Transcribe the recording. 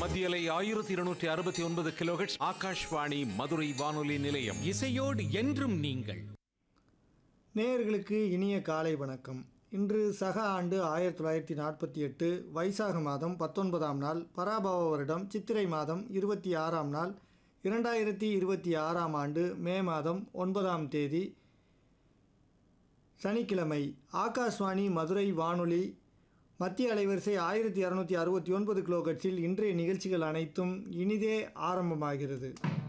மத்தியலை ஆயிரத்தி இருநூற்றி அறுபத்தி ஒன்பது கிலோஹெட்ஸ் ஆகாஷ்வாணி மதுரை வானொலி நிலையம் இசையோடு என்றும் நீங்கள் நேயர்களுக்கு இனிய காலை வணக்கம் இன்று சக ஆண்டு ஆயிரத்தி தொள்ளாயிரத்தி நாற்பத்தி எட்டு வைசாக மாதம் பத்தொன்பதாம் நாள் பராபவ வருடம் சித்திரை மாதம் இருபத்தி ஆறாம் நாள் இரண்டாயிரத்தி இருபத்தி ஆறாம் ஆண்டு மே மாதம் ஒன்பதாம் தேதி சனிக்கிழமை ஆகாஷ்வாணி மதுரை வானொலி மத்திய அலைவரிசை ஆயிரத்தி இரநூத்தி அறுபத்தி ஒன்பது கிலோகட்ஸில் இன்றைய நிகழ்ச்சிகள் அனைத்தும் இனிதே ஆரம்பமாகிறது